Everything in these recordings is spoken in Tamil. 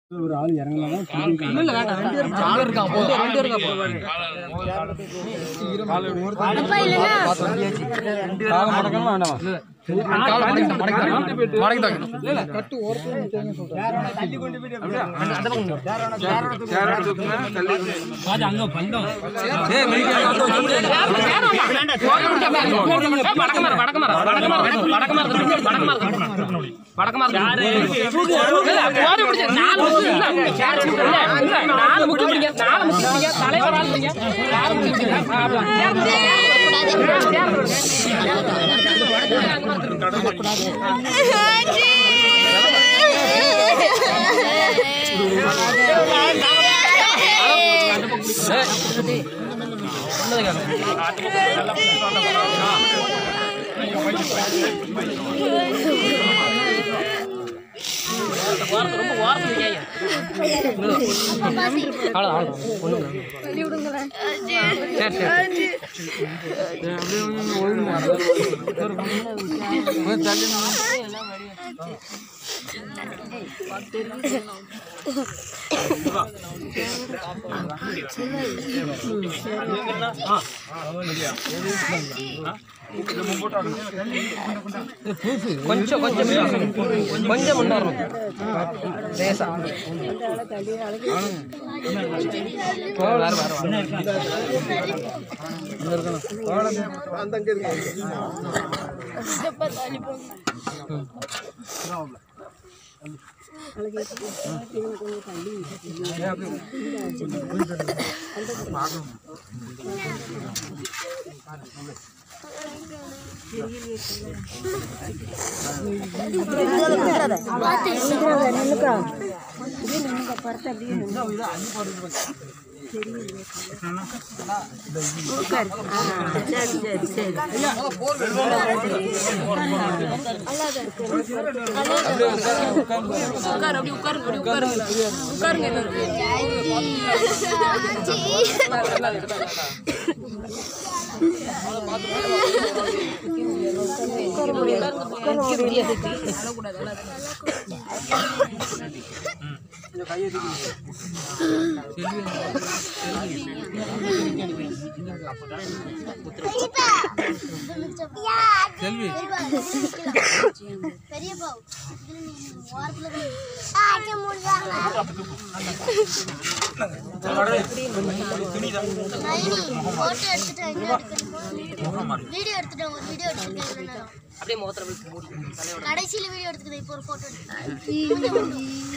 ஒரு ஆள் இறங்கலாம் இல்ல இல்ல வேண்டாம் ரெண்டு பேரும் ஆள் இருக்கான் போதும் ரெண்டு பேரும் இருக்கான் காலம் மடக்கணும் வேண்டாமா காலை மடக்கிட்டான், மடக்கிட்டான். மடக்கிட்டாங்க. இல்ல, இல்ல, கட்டு ஓரத்துல தேங்க சொல்றேன். அந்த பக்கம் நில்லு. அவ்வளவுதான், அவ்வளவுதான். ஒண்ணும் இல்ல. சரி, சரி. கொஞ்சம் கொஞ்சம் கொஞ்சம் முன்னாடி லேசா வேற வேற பெரிய பாவு ஓரத்துல ஆச்சு முடிஞ்சாங்க போட்டோ எடுத்துட்டேன் வீடியோ எடுத்துட்டேன் ஒரு வீடியோ எடுத்துட்டேன் அப்படியே முகத்துல போய் மூடி தலையோட கடைசியில வீடியோ எடுத்துக்கிறேன் இப்போ ஒரு போட்டோ எடுத்துட்டேன்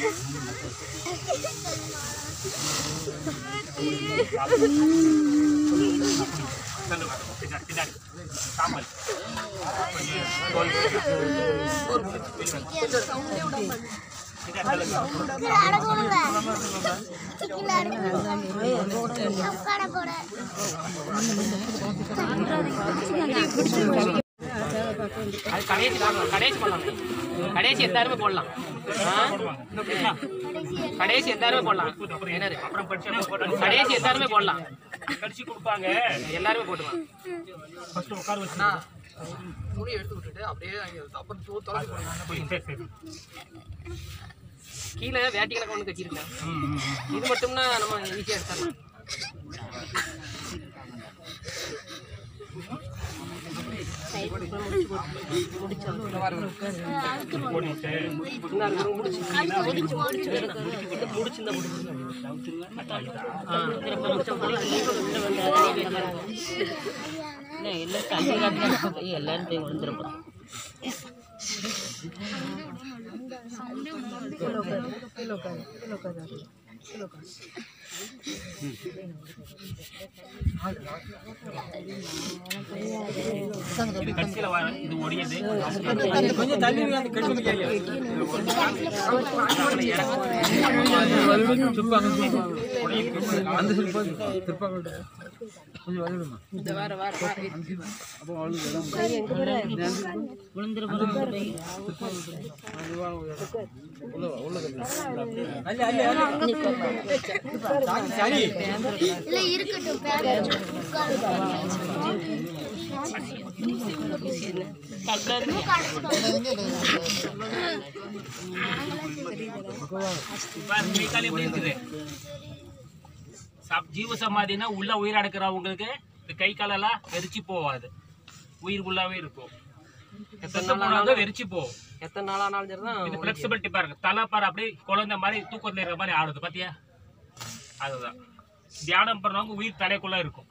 அடங்குங்க கீழே அடங்குங்க உட்கார கூட அது கடைசி தான் கடைசி போடலாம் கடைசி எல்லாருமே போடலாம் ஆ? கடைசி எல்லாருமே போடலாம் என்ன இருக்கு? கடைசி எல்லாருமே போடலாம் கடிச்சு கொடுப்பாங்க எல்லாருமே போட்டுக்கலாம் ஃபர்ஸ்ட் உட்கார வச்சு அண்ணா, துணி எடுத்து விட்டுட்டு அப்படியே அங்க அப்புறம் தூ- தொலைச்சு போடுங்க. சரி சரி கீழே வேட்டி கணக்கு ஒன்று கட்டியிருக்கேன் இது மட்டும்னா நம்ம ஈஸியாக எடுத்துடலாம் இந்தா இருக்கு, முடிச்சு. இந்த முடிச்சு, இந்த முடிச்சு. ஆ. எல்லாரும் போய் விழுந்துருப்போம் இது கடைசியில வா இது ஒடியது கொஞ்சம் தள்ளி இருக்கு, அந்த கட்டு வந்து கேட்க அந்த சொல்லி திருப்பாங்க கொஞ்சம் வலிடுமா அப்போ விழுந்துருப்போம் சரி இல்ல இருக்கட்டும் பேக் உட்காருங்க பாரு, கை கால் எப்படி இருக்குது சப்- ஜீவ சமாதினா உள்ள உயிர் அடக்கிறவங்களுக்கு இந்த கை காலெல்லாம் வெறிச்சு போவாது உயிர் உள்ளாவே இருக்கும் செத்து போனவங்க வெறிச்சு போகும் எத்தனை நாள் ஆனாலும் சரி தான் இது ஃபிளெக்சிபிலிட்டி பாருங்க தலை பாரு அப்படியே குழந்தை மாதிரி தூக்கத்துல இருக்கிற மாதிரி ஆடுது பாத்தியா அதுதான் தியானம் பண்ணவங்க உயிர் தலைக்குள்ள இருக்கும்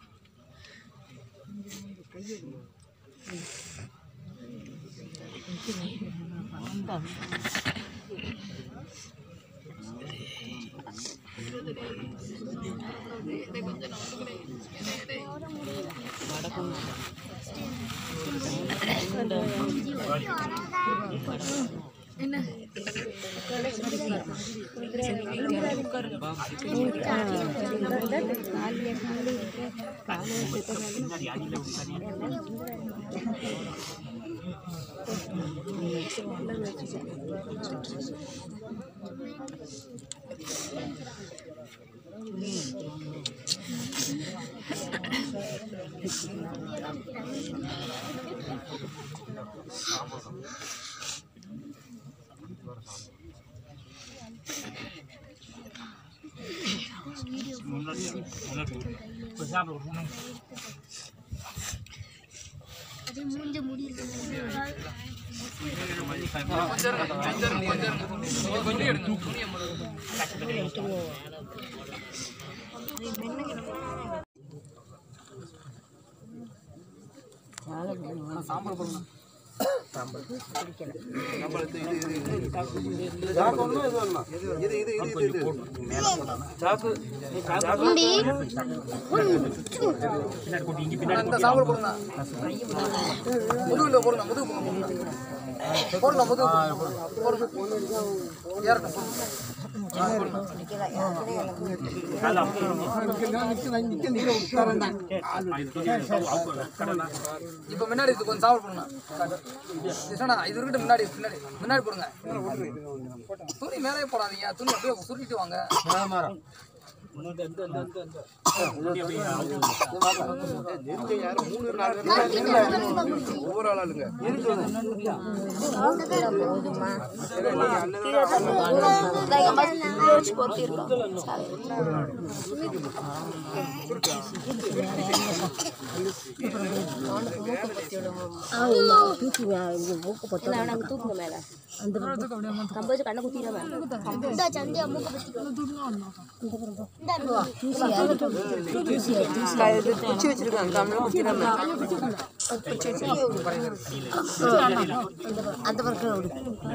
அது மூஞ்ச முடியல இந்த சாம்பல் போடுங்க முதுகுல போடுங்க முதுகு போடுங்க முதுகு போடுங்க ஏறட்டும் இப்ப முன்னாடி இது கொஞ்சம் சாவல் போடுங்க கிருஷ்ணா இது இருக்கட்டும் முன்னாடி பின்னாடி முன்னாடி போடுங்க துணி மேலே போடாதீங்க துணி அப்படியே சுருட்டிட்டு வாங்க இந்த சந்தியா மூக்க பத்தி அந்த பக்கம் விடு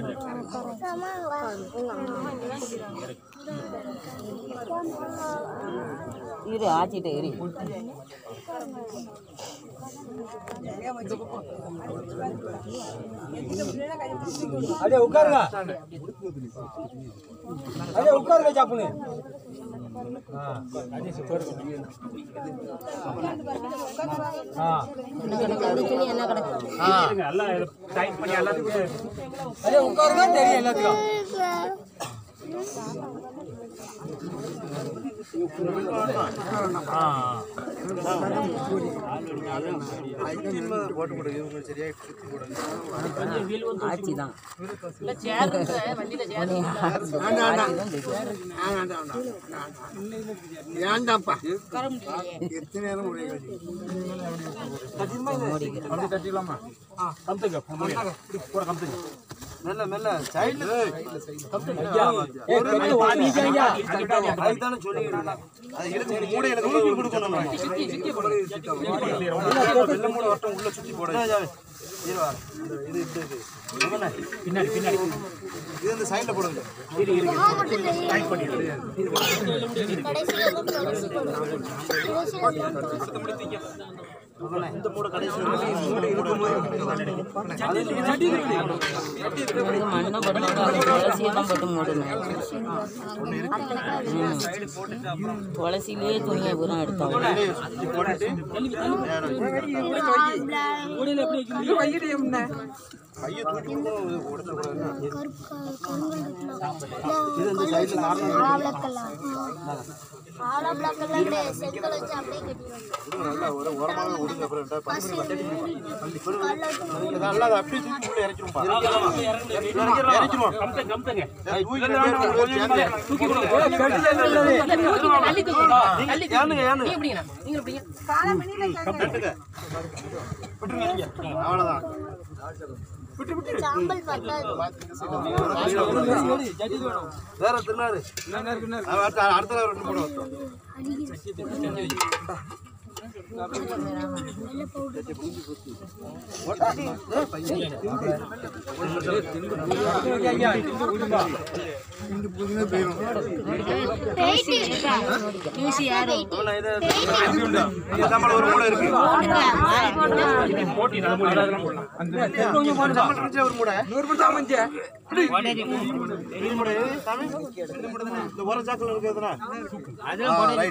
இரு ஆச்சிட்டு இரு அப்படியே உட்காருங்க அப்படியே உட்காருங்க சாப்பிடுங்க எல்லாம் டைட் பண்ணி எல்லாத்துக்கும் அப்படியே உட்காருங்க தெரியும் எல்லாத்துக்கும் ஆச்சி தான் அப்படி கட்டிக்கலாமா கம்த்துங்க பூரா கம்த்துங்க மெல்ல மெல்ல சைடுல ஐயா ஏ கட்டி ஓடிங்க அதுதானே சொல்லிக்கிறேன் அது எடுத்து மூடை எனக்கு கொடுக்கணும் வெள்ள மூடை வட்டம் உள்ள சுத்தி போடு இருவா இது இது இது பின்னாடி பின்னாடி இது இந்த சைடுல போடுங்க இந்த மூடை கடைசி மூடை மண்ணை போட்டு துளசியை தான் போட்டு மூடணும் ம். துளசியிலேயே துணியை பூரா எடுத்தாங்க சுத்தி போட்டுட்டு கையை தூக்கி கொடுக்கணும் கருப்பு கருங்கல் இது இந்த சைடுல நார்மல் ஆவலக்கெல்லாம் ஆலா பிளாக் எல்லாம் கிடையாது செங்கல் வச்சு அப்படியே கட்டிடுவாங்க விடுங்க, நல்லா ஒரு ஓரமாவே விடுங்க அப்புறம் ரெண்டா பள்ளி காலைல வச்சு நல்லா அதை அப்படியே தூக்கி உள்ள இறக்கிரும்பா இறக்கிருமா கம்ப்ளங்க கம்ப்ளங்க தூக்கி ஏனுங்க ஏனுங்க கட்டுங்க விட்டுருங்க நீங்க அவ்வளவுதான் விட்டு விட்டு சாம்பல் பத்தாது வேற திருநாறு அடுத்த அடுத்த ரெண்டு மூணு வருஷம் அவன இது இந்த சம்பளம் ஒரு மூணை இருக்கு போட்டி நம்ம அதெல்லாம் போடலாம் சம்பளம் இருந்துச்சு ஒரு மூணை இது மூணை சாமி இந்த மூணை தானே இந்த உர சாக்கில் இருக்கிறதுனா ஆ, right.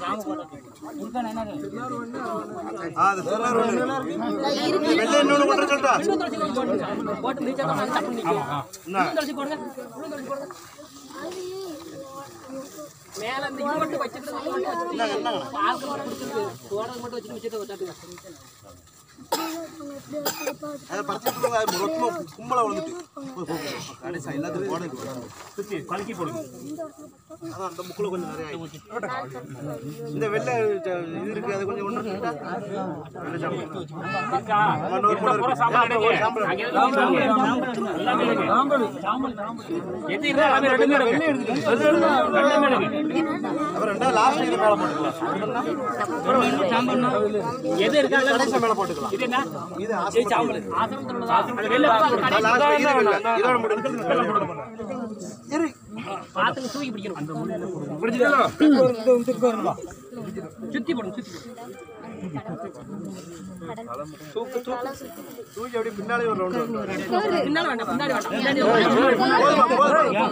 ஆ, அது திருநாறு ஒண்ணு. வெள்ளை இன்னொன்னு கொண்டு வர சொல்லிட்டா என்ன? என்னங்க, என்னங்க? அதை பறிச்சுட்டு போங்க, அது மொத்தமா கும்பலா விழுந்துட்டு. போ, போ, போ. கடைசியா எல்லாத்துக்கும் போட இருக்கு. சுத்தி கலக்கி போடுங்க அதான் அந்த முக்குல கொஞ்சம் நிறைய ஆயிடுச்சு. இந்த வெள்ளை ச- இது இருக்கு அது கொஞ்சம் ஒன்று இருக்கா? வெள்ளை சாம்பல். இருக்கா இன்னொரு மூணை பூரா இருக்கு. சாம்பல் எடுங்க சாம்பல். அங்க எதுவும் சாம்பல் எல்லாமே எடுங்க எது இருந்தா எல்லாமே ரெண்டுமே எடுங்க ரெண்டுமே எடுங்க அப்புறம் ரெண்டாவது last இது மேல போட்டுக்கலாம். எது இருக்கா கடைசியா மேல போட்டுக்கலாம். இது என்ன இது ஆசிரமத்தில் அது வெளில போட்டு அது last இது வெள்ளை. இதோட முடிஞ்சு. இரு. பாத்துக்கு தூக்கி பிடிக்கணும் அந்த முள்ளையில போடுங்க சுத்தி போடுங்க சுத்தி தூக்கி அப்படியே பின்னாலே ஒரு round வரணும். பின்னால வேண்டாம் பின்னாடி வேண்டாம் பின்னாடி போதுமா, போதுமா.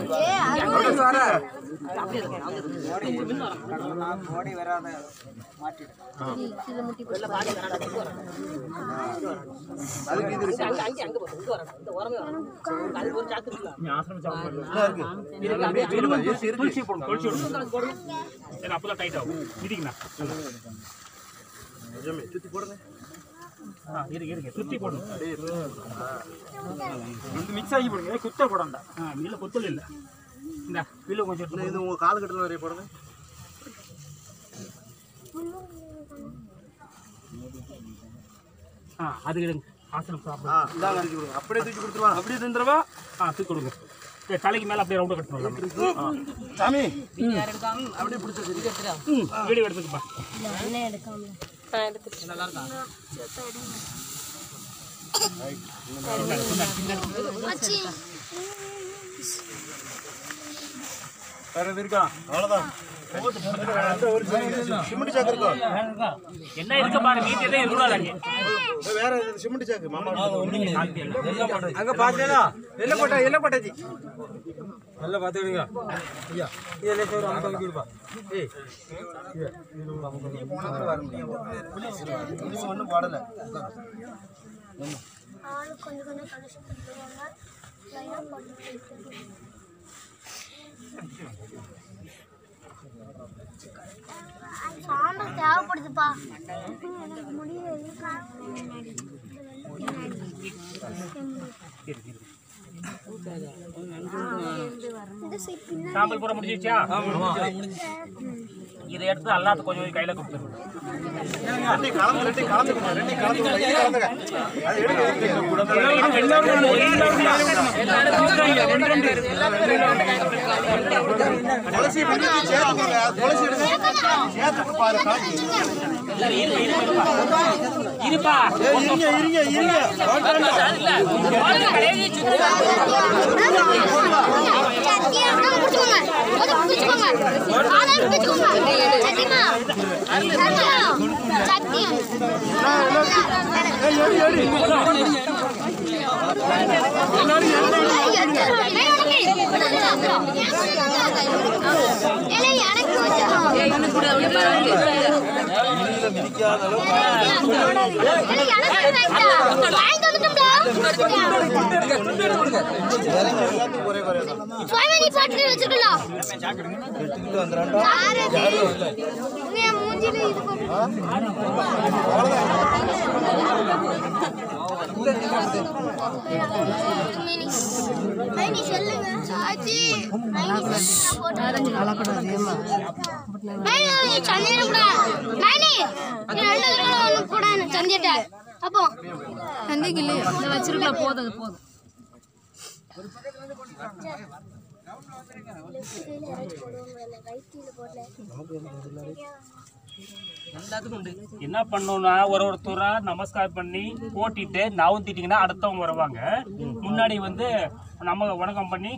அதுக்கு இது இருக்கு. என்ன இருக்கு? துளசி துளசி போடுங்க துளசி விடுங்க சரி அப்பதான் டைட் ஆகும் இதுக்குண்ணா நிஜமே. சுத்தி போடுங்க. ஆ இருங்க இருங்க சுத்தி போடுங்க மிக்ஸ் ஆகி போடுங்க குத்த போடண்டா ஆ இல்ல கொத்தல் இல்ல இந்த வில்லு கொஞ்சம் இன்னும் இது உங்க கால் கட்டுல நிறைய போடுங்க ஆ அது எடுங்க ஆசனம் சாப்பிடுங்க ஆ, இந்தாங்க தூக்கி கொடுங்க. அப்படியே தூக்கி கொடுத்துருவாங்க அப்படியே தந்துருவா ஆ தூக்கி கொடுங்க சரி, தலைக்கு மேல அப்படியே ரவுண்ட் கட்டணும் சாமி வீடியோ எடுத்துக்கப்பா ஆச்சி வேற எது இருக்கா அவ்வளவுதான் அந்த ஒரு சிமெண்ட் சாக்கு இருக்கோ என்ன இருக்கு பாரு மீதி எதுவும் இருக்கக்கூடாது வேற இது சிமெண்ட் சாக்கு மாமா அங்க பாத்தீங்களா எல்ல போட்டா எல்ல போட்டாச்சு நல்லா பாத்துக்கிடுங்க ஐயா இதுல சோறு அங்க வந்து கொடுப்பா ஏய் ஒன்றும் பாடல ஆளு கொஞ்சம் கொஞ்சம் கடைசி கொடுத்துருவாங்க லைனா பண்ணி சாம்பல் தேவைப்படுதுப்பா எனக்கு முடியல இந்த சைட் பின்னாடி சாம்பல் பூரா முடிஞ்சிச்சா இதை எடுத்து அல்லாத கொஞ்சம் கையில கொடுத்துருங்க ரெண்டி கலந்து ரெண்டி கலந்துக்குங்க ரெண்டி கலந்துக்குங்க இது கலந்துங்க அது எடுங்க துளசி பிடிச்சி சேர்த்துக்கோங்க துளசி எடுங்க சேர்த்துக்கு பாரு காஞ்சி. இருப்பா ஏய், இருங்க இருங்க இருங்க எனக்கு எல்லாத்துக்கும் ஒரே குறையா தான் ஃபைனலி பாட்டு வச்சிருக்கலாம் எடுத்துக்கிட்டு வந்துடுறான்டா உன்னைய மூஞ்சில இது போட்டு மைனி மைனி சொல்லுங்க சாச்சி மைனி மைனி சந்திர கூட மைனி நீ ரெண்டு தடவை ஒன்று கூட சந்திட்ட அப்போ சந்தைக்கு இல்லையா இதை வச்சிருக்கலாம் போதும் அது போதும் என்ன பண்ணணும்னா ஒரு ஒருத்தரா நமஸ்காரம் பண்ணி போட்டிட்டு நவுத்திட்டீங்கன்னா அடுத்தவங்க வருவாங்க முன்னாடி வந்து நம்ம வணக்கம் பண்ணி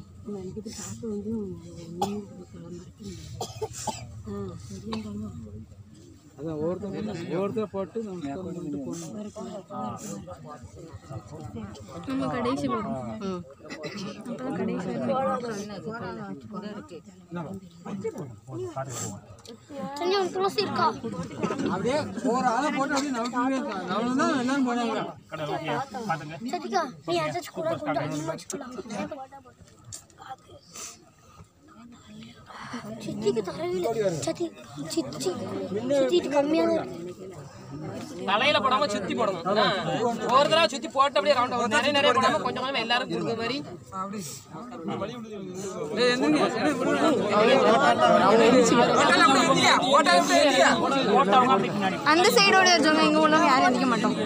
நம்ம கடைசி போடுவோம் அப்பதான் கடைசி சந்தி ஒரு துளசி இருக்கா அப்படியே ஒரு ஆளை போட்டு அப்படியே நவுத்திட்டே இருக்காங்க. நவுந்து தான் எல்லாரும் போனாங்க. கடை ஓகே பாத்துங்க சத்திகா நீ அரைச்சு கூட கொஞ்சம் அதிகமாக வச்சுக்கலாம் சித்திக்கு தரவில்லை சத்தி சித்தி சித்திட்டு கம்மியாக தான் இருக்கு தலையில போடாம சுத்தி போடணும் ஒரு தடவை சுத்தி போட்டு அப்படியே ரவுண்ட் ஒரு நிறைய நிறைய போடாம கொஞ்சம் கொஞ்சம் எல்லாரும் கொடுக்குற மாதிரி ஏய், எந்திரிங்க. ஏய், விடுங்க. ஓட்டால அப்படி இல்லையா? ஓட்டால அப்படி இல்லையா? போட்டவங்க அப்படி பின்னாடி அந்த சைடோட இருக்கவங்க எங்க உள்ளவங்க யாரும் அடிக்க மாட்டோம்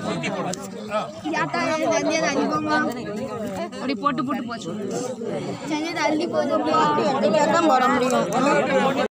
அப்படி போட்டு போட்டு போச்சு சந்தி தள்ளி போகுது தான் போட முடியும்